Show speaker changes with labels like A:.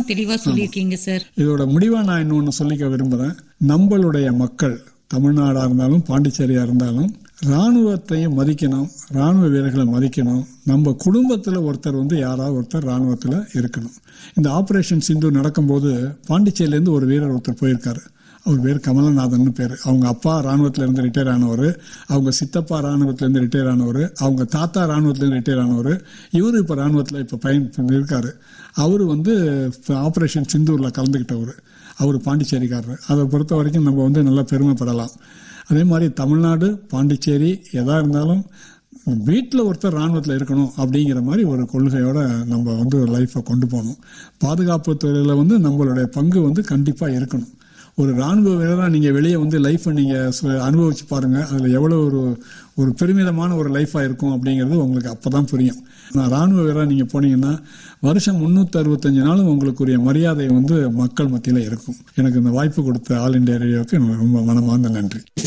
A: தான் தெளிவா சொல்லியிருக்கீங்க சார்
B: இதோட முடிவா நான் இன்னொன்னு சொல்லிக்க விரும்புறேன் நம்மளுடைய மக்கள் தமிழ்நாடா இருந்தாலும் பாண்டிச்சேரியா இருந்தாலும் ராணுவத்தையும் மதிக்கணும் ராணுவ வீரர்களை மதிக்கணும் நம்ம குடும்பத்துல ஒருத்தர் வந்து யாராவது ஒருத்தர் ராணுவத்துல இருக்கணும் இந்த ஆபரேஷன் சிந்து நடக்கும்போது பாண்டிச்சேரியில இருந்து ஒரு வீரர் ஒருத்தர் போயிருக்காரு அவர் பேர் கமலநாதன் பேர் அவங்க அப்பா ராணுவத்துல இருந்து ரிட்டையர் ஆனவர் அவங்க சித்தப்பா ராணுவத்துல இருந்து ரிட்டையர் ஆனவர் அவங்க தாத்தா ராணுவத்துல இருந்து ரிட்டையர் ஆனவர் இவரு இப்ப ராணுவத்துல இப்ப பயன் இருக்காரு அவர் வந்து ஆபரேஷன் சிந்தூர்ல கலந்துக்கிட்டவர் அவர் பாண்டிச்சேரிக்காரர் அதை பொறுத்த வரைக்கும் நம்ம வந்து நல்லா பெருமைப்படலாம் அதே மாதிரி தமிழ்நாடு பாண்டிச்சேரி எதா இருந்தாலும் வீட்டில் ஒருத்தர் ராணுவத்தில் இருக்கணும் அப்படிங்கிற மாதிரி ஒரு கொள்கையோட நம்ம வந்து லைஃப்பை கொண்டு போகணும் பாதுகாப்பு துறையில் வந்து நம்மளுடைய பங்கு வந்து கண்டிப்பாக இருக்கணும் ஒரு ராணுவ வீரராக நீங்கள் வெளியே வந்து லைஃப்பை நீங்கள் அனுபவிச்சு பாருங்கள் அதில் எவ்வளோ ஒரு ஒரு பெருமிதமான ஒரு லைஃபாக இருக்கும் அப்படிங்கிறது உங்களுக்கு அப்போ தான் புரியும் நான் ராணுவ வீரராக நீங்கள் போனீங்கன்னா வருஷம் முந்நூற்றி அறுபத்தஞ்சு நாளும் உங்களுக்குரிய மரியாதை வந்து மக்கள் மத்தியில் இருக்கும் எனக்கு இந்த வாய்ப்பு கொடுத்த ஆல் இண்டியா ரேடியோவுக்கு ரொம்ப மனமார்ந்த நன்றி